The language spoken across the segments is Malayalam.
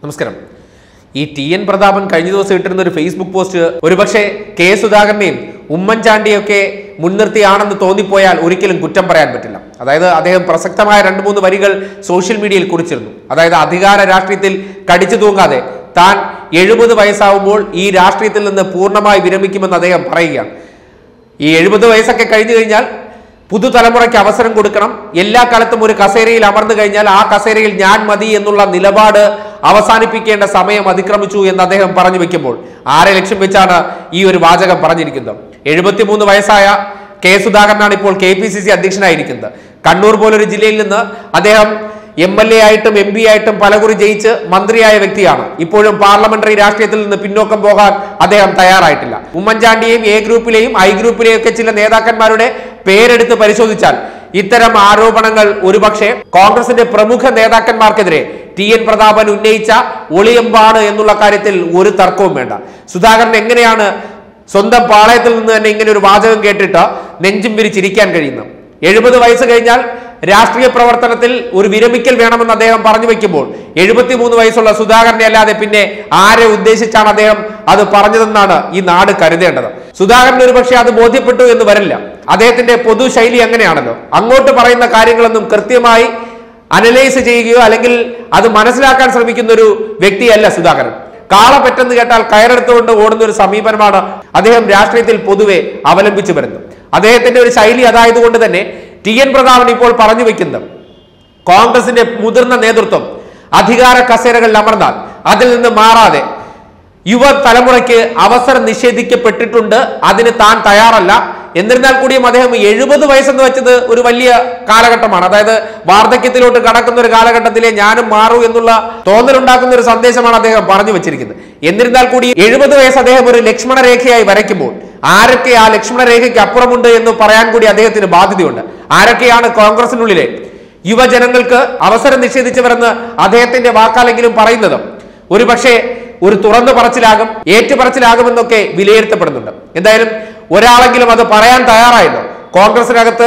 നമസ്കാരം ഈ ടി എൻ പ്രതാപൻ കഴിഞ്ഞ ദിവസം ഇട്ടിരുന്ന ഒരു ഫേസ്ബുക്ക് പോസ്റ്റ് ഒരുപക്ഷെ കെ സുധാകരനെയും ഉമ്മൻചാണ്ടിയൊക്കെ മുൻനിർത്തിയാണെന്ന് തോന്നിപ്പോയാൽ ഒരിക്കലും കുറ്റം പറയാൻ പറ്റില്ല അതായത് അദ്ദേഹം പ്രസക്തമായ രണ്ട് മൂന്ന് വരികൾ സോഷ്യൽ മീഡിയയിൽ കുറിച്ചിരുന്നു അതായത് അധികാര രാഷ്ട്രീയത്തിൽ കടിച്ചു തൂങ്ങാതെ താൻ എഴുപത് വയസ്സാവുമ്പോൾ ഈ രാഷ്ട്രീയത്തിൽ നിന്ന് പൂർണ്ണമായി വിരമിക്കുമെന്ന് അദ്ദേഹം പറയുകയാണ് ഈ എഴുപത് വയസ്സൊക്കെ കഴിഞ്ഞു കഴിഞ്ഞാൽ പുതുതലമുറയ്ക്ക് അവസരം കൊടുക്കണം എല്ലാ കാലത്തും ഒരു കസേരയിൽ അമർന്നു കഴിഞ്ഞാൽ ആ കസേരയിൽ ഞാൻ മതി എന്നുള്ള നിലപാട് അവസാനിപ്പിക്കേണ്ട സമയം അതിക്രമിച്ചു എന്ന് അദ്ദേഹം പറഞ്ഞു വെക്കുമ്പോൾ ആരെ ലക്ഷ്യം വെച്ചാണ് ഈ ഒരു വാചകം പറഞ്ഞിരിക്കുന്നത് എഴുപത്തിമൂന്ന് വയസ്സായ കെ സുധാകരനാണ് ഇപ്പോൾ കെ പി സി സി അധ്യക്ഷനായിരിക്കുന്നത് കണ്ണൂർ പോലൊരു ജില്ലയിൽ നിന്ന് അദ്ദേഹം എം എൽ എ ആയിട്ടും എം പി ആയിട്ടും പലകുറി ജയിച്ച് മന്ത്രിയായ വ്യക്തിയാണ് ഇപ്പോഴും പാർലമെന്ററി രാഷ്ട്രീയത്തിൽ നിന്ന് പിന്നോക്കം പോകാൻ അദ്ദേഹം തയ്യാറായിട്ടില്ല ഉമ്മൻചാണ്ടിയെയും എ ഗ്രൂപ്പിലെയും ഐ ഗ്രൂപ്പിലെയും ഒക്കെ ചില നേതാക്കന്മാരുടെ പേരെടുത്ത് പരിശോധിച്ചാൽ ഇത്തരം ആരോപണങ്ങൾ ഒരുപക്ഷെ കോൺഗ്രസിന്റെ പ്രമുഖ നേതാക്കന്മാർക്കെതിരെ ടി എൻ പ്രതാപൻ ഉന്നയിച്ച ഒളിയമ്പാണ് എന്നുള്ള കാര്യത്തിൽ ഒരു തർക്കവും വേണ്ട സുധാകരൻ എങ്ങനെയാണ് സ്വന്തം പാളയത്തിൽ നിന്ന് തന്നെ ഇങ്ങനെ ഒരു വാചകം കേട്ടിട്ട് നെഞ്ചും വിരിച്ചിരിക്കാൻ കഴിയുന്നത് എഴുപത് വയസ്സ് കഴിഞ്ഞാൽ രാഷ്ട്രീയ പ്രവർത്തനത്തിൽ ഒരു വിരമിക്കൽ വേണമെന്ന് അദ്ദേഹം പറഞ്ഞു വെക്കുമ്പോൾ എഴുപത്തിമൂന്ന് വയസ്സുള്ള സുധാകരനെ അല്ലാതെ പിന്നെ ആരെ ഉദ്ദേശിച്ചാണ് അദ്ദേഹം അത് പറഞ്ഞതെന്നാണ് ഈ നാട് കരുതേണ്ടത് സുധാകരൻ ഒരുപക്ഷെ അത് ബോധ്യപ്പെട്ടു എന്ന് വരില്ല അദ്ദേഹത്തിന്റെ പൊതു ശൈലി അങ്ങനെയാണല്ലോ അങ്ങോട്ട് പറയുന്ന കാര്യങ്ങളൊന്നും കൃത്യമായി അനലൈസ് ചെയ്യുകയോ അല്ലെങ്കിൽ അത് മനസ്സിലാക്കാൻ ശ്രമിക്കുന്ന ഒരു വ്യക്തിയല്ല സുധാകരൻ കാള പെട്ടെന്ന് കേട്ടാൽ കയറെടുത്തുകൊണ്ട് ഓടുന്ന ഒരു സമീപനമാണ് അദ്ദേഹം രാഷ്ട്രീയത്തിൽ പൊതുവെ അവലംബിച്ചു വരുന്നത് അദ്ദേഹത്തിന്റെ ഒരു ശൈലി അതായതുകൊണ്ട് തന്നെ ടി എൻ പ്രതാപൻ ഇപ്പോൾ പറഞ്ഞു വെക്കുന്നത് കോൺഗ്രസിന്റെ മുതിർന്ന നേതൃത്വം അധികാര കസേരകളിൽ അമർന്നാൽ അതിൽ നിന്ന് മാറാതെ യുവ തലമുറയ്ക്ക് അവസരം നിഷേധിക്കപ്പെട്ടിട്ടുണ്ട് അതിന് താൻ തയ്യാറല്ല എന്നിരുന്നാൽ കൂടിയും അദ്ദേഹം എഴുപത് വയസ്സെന്ന് വെച്ചത് ഒരു വലിയ കാലഘട്ടമാണ് അതായത് വാർദ്ധക്യത്തിലോട്ട് കടക്കുന്ന ഒരു കാലഘട്ടത്തിലെ ഞാനും മാറൂ എന്നുള്ള തോന്നലുണ്ടാക്കുന്ന ഒരു സന്ദേശമാണ് അദ്ദേഹം പറഞ്ഞു വെച്ചിരിക്കുന്നത് എന്നിരുന്നാൽ കൂടി എഴുപത് വയസ്സ് അദ്ദേഹം ഒരു ലക്ഷ്മണ രേഖയായി വരയ്ക്കുമ്പോൾ ആരൊക്കെ ആ ലക്ഷ്മണ രേഖയ്ക്ക് അപ്പുറമുണ്ട് എന്ന് പറയാൻ കൂടി അദ്ദേഹത്തിന് ബാധ്യതയുണ്ട് ആരൊക്കെയാണ് കോൺഗ്രസിനുള്ളിലെ യുവജനങ്ങൾക്ക് അവസരം നിഷേധിച്ചവരെന്ന് അദ്ദേഹത്തിന്റെ വാക്കാലെങ്കിലും പറയുന്നത് ഒരു പക്ഷേ ഒരു തുറന്നു പറച്ചിലാകും ഏറ്റുപറച്ചിലാകുമെന്നൊക്കെ വിലയിരുത്തപ്പെടുന്നുണ്ട് എന്തായാലും ഒരാളെങ്കിലും അത് പറയാൻ തയ്യാറായല്ലോ കോൺഗ്രസിനകത്ത്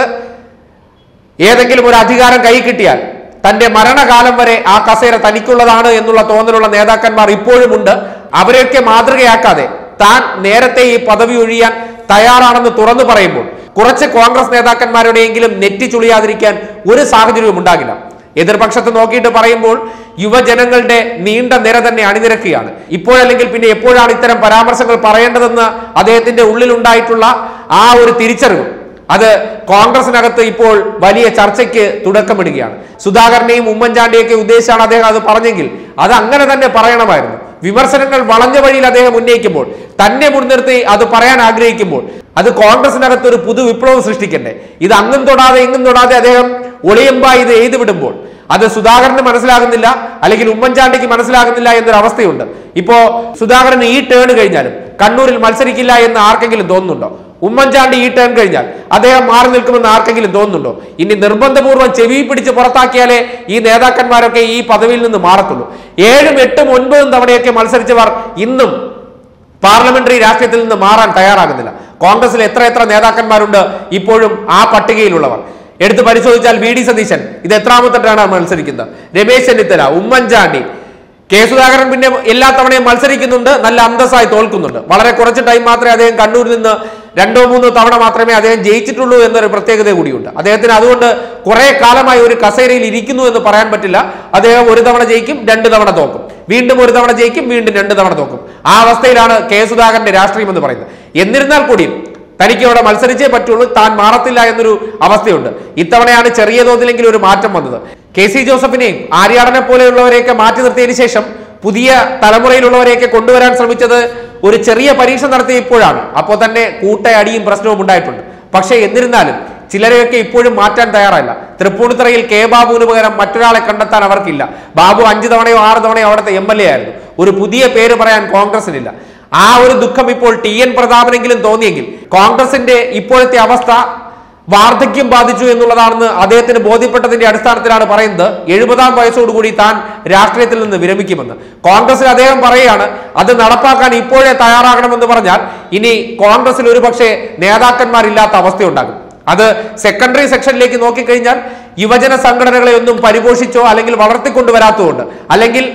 ഏതെങ്കിലും ഒരു അധികാരം കൈ കിട്ടിയാൽ തന്റെ മരണകാലം വരെ ആ കസേര തനിക്കുള്ളതാണ് എന്നുള്ള തോന്നലുള്ള നേതാക്കന്മാർ ഇപ്പോഴുമുണ്ട് അവരെയൊക്കെ മാതൃകയാക്കാതെ താൻ നേരത്തെ ഈ പദവി ഒഴിയാൻ തയ്യാറാണെന്ന് തുറന്നു പറയുമ്പോൾ കുറച്ച് കോൺഗ്രസ് നേതാക്കന്മാരുടെയെങ്കിലും നെറ്റി ചുളിയാതിരിക്കാൻ ഒരു സാഹചര്യവും ഉണ്ടാകില്ല എതിർപക്ഷത്ത് നോക്കിയിട്ട് പറയുമ്പോൾ യുവജനങ്ങളുടെ നീണ്ട നിര തന്നെ അണിനിരക്കുകയാണ് ഇപ്പോഴല്ലെങ്കിൽ പിന്നെ എപ്പോഴാണ് ഇത്തരം പരാമർശങ്ങൾ പറയേണ്ടതെന്ന് അദ്ദേഹത്തിന്റെ ഉള്ളിലുണ്ടായിട്ടുള്ള ആ ഒരു തിരിച്ചറിവ് അത് കോൺഗ്രസിനകത്ത് ഇപ്പോൾ വലിയ ചർച്ചയ്ക്ക് തുടക്കമിടുകയാണ് സുധാകരനെയും ഉമ്മൻചാണ്ടിയൊക്കെ ഉദ്ദേശിച്ചാണ് അദ്ദേഹം അത് പറഞ്ഞെങ്കിൽ അത് അങ്ങനെ തന്നെ പറയണമായിരുന്നു വിമർശനങ്ങൾ വളഞ്ഞ വഴിയിൽ അദ്ദേഹം ഉന്നയിക്കുമ്പോൾ തന്നെ മുൻനിർത്തി അത് പറയാൻ ആഗ്രഹിക്കുമ്പോൾ അത് കോൺഗ്രസിനകത്ത് ഒരു പുതു വിപ്ലവം സൃഷ്ടിക്കണ്ടേ ഇത് അങ്ങും തൊടാതെ ഇങ്ങും തൊടാതെ അദ്ദേഹം ഒളിയമ്പായി ഇത് എഴുതി വിടുമ്പോൾ അത് സുധാകരന് മനസ്സിലാകുന്നില്ല അല്ലെങ്കിൽ ഉമ്മൻചാണ്ടിക്ക് മനസ്സിലാകുന്നില്ല എന്നൊരു അവസ്ഥയുണ്ട് ഇപ്പോ സുധാകരൻ ഈ ടേൺ കഴിഞ്ഞാലും കണ്ണൂരിൽ മത്സരിക്കില്ല എന്ന് ആർക്കെങ്കിലും തോന്നുന്നുണ്ടോ ഉമ്മൻചാണ്ടി ഈ ടേൺ കഴിഞ്ഞാൽ അദ്ദേഹം മാറി നിൽക്കുമെന്ന് ആർക്കെങ്കിലും തോന്നുന്നുണ്ടോ ഇനി നിർബന്ധപൂർവ്വം ചെവി പിടിച്ച് പുറത്താക്കിയാലേ ഈ നേതാക്കന്മാരൊക്കെ ഈ പദവിയിൽ നിന്ന് മാറത്തുള്ളൂ ഏഴും എട്ടും ഒൻപതും തവണയൊക്കെ മത്സരിച്ചവർ ഇന്നും പാർലമെന്ററി രാഷ്ട്രീയത്തിൽ നിന്ന് മാറാൻ തയ്യാറാകുന്നില്ല കോൺഗ്രസിൽ എത്ര എത്ര നേതാക്കന്മാരുണ്ട് ഇപ്പോഴും ആ പട്ടികയിലുള്ളവർ എടുത്ത് പരിശോധിച്ചാൽ വി ഡി സതീശൻ ഇത് എത്രാമത്തെട്ടാണ് മത്സരിക്കുന്നത് രമേശ് ചെന്നിത്തല ഉമ്മൻചാണ്ടി കെ സുധാകരൻ പിന്നെ എല്ലാ തവണയും മത്സരിക്കുന്നുണ്ട് നല്ല അന്തസ്സായി തോൽക്കുന്നുണ്ട് വളരെ കുറച്ച് ടൈം മാത്രമേ അദ്ദേഹം കണ്ണൂരിൽ നിന്ന് രണ്ടോ മൂന്നോ തവണ മാത്രമേ അദ്ദേഹം ജയിച്ചിട്ടുള്ളൂ എന്നൊരു പ്രത്യേകത കൂടിയുണ്ട് അദ്ദേഹത്തിന് അതുകൊണ്ട് കുറെ കാലമായി ഒരു കസേരയിൽ ഇരിക്കുന്നു എന്ന് പറയാൻ പറ്റില്ല അദ്ദേഹം ഒരു തവണ ജയിക്കും രണ്ട് തവണ തോക്കും വീണ്ടും ഒരു തവണ ജയിക്കും വീണ്ടും രണ്ട് തവണ തോക്കും ആ അവസ്ഥയിലാണ് കെ സുധാകരന്റെ രാഷ്ട്രീയം എന്ന് പറയുന്നത് എന്നിരുന്നാൽ കൂടിയും തനിക്ക് അവിടെ മത്സരിച്ചേ പറ്റുള്ളൂ താൻ മാറത്തില്ല എന്നൊരു അവസ്ഥയുണ്ട് ഇത്തവണയാണ് ചെറിയ തോതിലെങ്കിലും ഒരു മാറ്റം വന്നത് കെ സി ജോസഫിനെയും ആര്യാടനെ പോലെയുള്ളവരെയൊക്കെ മാറ്റി നിർത്തിയതിനു ശേഷം പുതിയ തലമുറയിലുള്ളവരെയൊക്കെ കൊണ്ടുവരാൻ ശ്രമിച്ചത് ഒരു ചെറിയ പരീക്ഷ നടത്തിയപ്പോഴാണ് അപ്പോൾ തന്നെ കൂട്ടയടിയും പ്രശ്നവും ഉണ്ടായിട്ടുണ്ട് പക്ഷേ എന്നിരുന്നാലും ചിലരെയൊക്കെ ഇപ്പോഴും മാറ്റാൻ തയ്യാറല്ല തൃപ്പൂണിത്തറയിൽ കെ ബാബുവിന് പകരം മറ്റൊരാളെ കണ്ടെത്താൻ അവർക്കില്ല ബാബു അഞ്ചു തവണയോ ആറ് തവണയോ അവിടുത്തെ എം എൽ എ ആയിരുന്നു ഒരു പുതിയ പേര് പറയാൻ കോൺഗ്രസിനില്ല ആ ഒരു ദുഃഖം ഇപ്പോൾ ടി എൻ പ്രതാപനെങ്കിലും തോന്നിയെങ്കിൽ കോൺഗ്രസിന്റെ ഇപ്പോഴത്തെ അവസ്ഥ വാർദ്ധക്യം ബാധിച്ചു എന്നുള്ളതാണെന്ന് അദ്ദേഹത്തിന് ബോധ്യപ്പെട്ടതിന്റെ അടിസ്ഥാനത്തിലാണ് പറയുന്നത് എഴുപതാം വയസ്സോടുകൂടി താൻ രാഷ്ട്രീയത്തിൽ നിന്ന് വിരമിക്കുമെന്ന് കോൺഗ്രസിൽ അദ്ദേഹം പറയുകയാണ് അത് നടപ്പാക്കാൻ ഇപ്പോഴേ തയ്യാറാകണമെന്ന് പറഞ്ഞാൽ ഇനി കോൺഗ്രസിൽ ഒരുപക്ഷെ നേതാക്കന്മാരില്ലാത്ത അവസ്ഥയുണ്ടാകും അത് സെക്കൻഡറി സെക്ഷനിലേക്ക് നോക്കിക്കഴിഞ്ഞാൽ യുവജന സംഘടനകളെ ഒന്നും പരിപോഷിച്ചോ അല്ലെങ്കിൽ വളർത്തിക്കൊണ്ടുവരാത്തതുകൊണ്ട് അല്ലെങ്കിൽ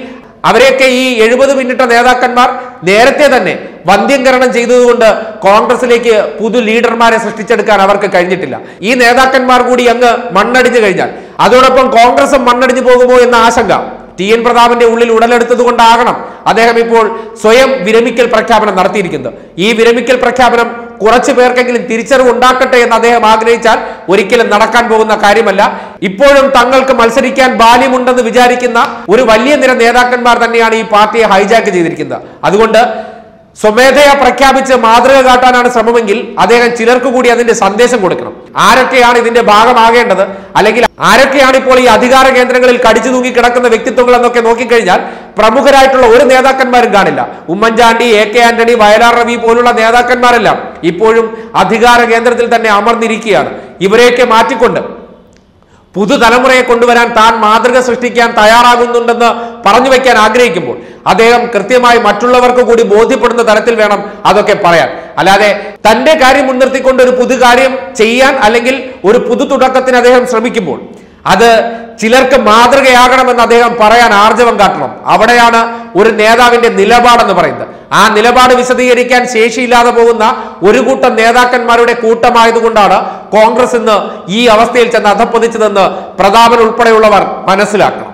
അവരെയൊക്കെ ഈ എഴുപത് പിന്നിട്ട നേതാക്കന്മാർ നേരത്തെ തന്നെ വന്ധ്യംകരണം ചെയ്തതുകൊണ്ട് കോൺഗ്രസിലേക്ക് പുതു ലീഡർമാരെ സൃഷ്ടിച്ചെടുക്കാൻ അവർക്ക് കഴിഞ്ഞിട്ടില്ല ഈ നേതാക്കന്മാർ കൂടി അങ്ങ് മണ്ണടിഞ്ഞു കഴിഞ്ഞാൽ അതോടൊപ്പം കോൺഗ്രസും മണ്ണടിഞ്ഞു പോകുമോ എന്ന ആശങ്ക ടി എൻ പ്രതാപന്റെ ഉള്ളിൽ ഉടലെടുത്തത് കൊണ്ടാകണം അദ്ദേഹം ഇപ്പോൾ സ്വയം വിരമിക്കൽ പ്രഖ്യാപനം നടത്തിയിരിക്കുന്നത് ഈ വിരമിക്കൽ പ്രഖ്യാപനം കുറച്ചു പേർക്കെങ്കിലും തിരിച്ചറിവ് ഉണ്ടാക്കട്ടെ എന്ന് അദ്ദേഹം ആഗ്രഹിച്ചാൽ ഒരിക്കലും നടക്കാൻ പോകുന്ന കാര്യമല്ല ഇപ്പോഴും തങ്ങൾക്ക് മത്സരിക്കാൻ ബാല്യമുണ്ടെന്ന് വിചാരിക്കുന്ന ഒരു വലിയ നിര നേതാക്കന്മാർ തന്നെയാണ് ഈ പാർട്ടിയെ ഹൈജാക്ക് ചെയ്തിരിക്കുന്നത് അതുകൊണ്ട് സ്വമേധയാ പ്രഖ്യാപിച്ച് മാതൃക കാട്ടാനാണ് ശ്രമമെങ്കിൽ അദ്ദേഹം ചിലർക്ക് കൂടി അതിന്റെ സന്ദേശം കൊടുക്കണം ആരൊക്കെയാണ് ഇതിന്റെ ഭാഗമാകേണ്ടത് അല്ലെങ്കിൽ ആരൊക്കെയാണ് ഇപ്പോൾ ഈ അധികാര കേന്ദ്രങ്ങളിൽ കടിച്ചു തൂങ്ങി കിടക്കുന്ന വ്യക്തിത്വങ്ങൾ എന്നൊക്കെ നോക്കിക്കഴിഞ്ഞാൽ പ്രമുഖരായിട്ടുള്ള ഒരു നേതാക്കന്മാരും കാണില്ല ഉമ്മൻചാണ്ടി എ കെ ആന്റണി വയലാർ രവി പോലുള്ള നേതാക്കന്മാരെല്ലാം ഇപ്പോഴും അധികാര കേന്ദ്രത്തിൽ തന്നെ അമർന്നിരിക്കുകയാണ് ഇവരെയൊക്കെ മാറ്റിക്കൊണ്ട് പുതുതലമുറയെ കൊണ്ടുവരാൻ താൻ മാതൃക സൃഷ്ടിക്കാൻ തയ്യാറാകുന്നുണ്ടെന്ന് പറഞ്ഞു വെക്കാൻ ആഗ്രഹിക്കുമ്പോൾ അദ്ദേഹം കൃത്യമായി മറ്റുള്ളവർക്ക് കൂടി ബോധ്യപ്പെടുന്ന തരത്തിൽ വേണം അതൊക്കെ പറയാൻ അല്ലാതെ തന്റെ കാര്യം മുൻനിർത്തിക്കൊണ്ട് ഒരു പുതു കാര്യം ചെയ്യാൻ അല്ലെങ്കിൽ ഒരു പുതു തുടക്കത്തിന് അദ്ദേഹം ശ്രമിക്കുമ്പോൾ അത് ചിലർക്ക് മാതൃകയാകണമെന്ന് അദ്ദേഹം പറയാൻ ആർജവം കാട്ടണം അവിടെയാണ് ഒരു നേതാവിന്റെ നിലപാടെന്ന് പറയുന്നത് ആ നിലപാട് വിശദീകരിക്കാൻ ശേഷിയില്ലാതെ പോകുന്ന ഒരു കൂട്ടം നേതാക്കന്മാരുടെ കൂട്ടമായതുകൊണ്ടാണ് കോൺഗ്രസ് ഇന്ന് ഈ അവസ്ഥയിൽ ചെന്ന് അധപ്പതിച്ചതെന്ന് പ്രതാപൻ ഉൾപ്പെടെയുള്ളവർ മനസ്സിലാക്കണം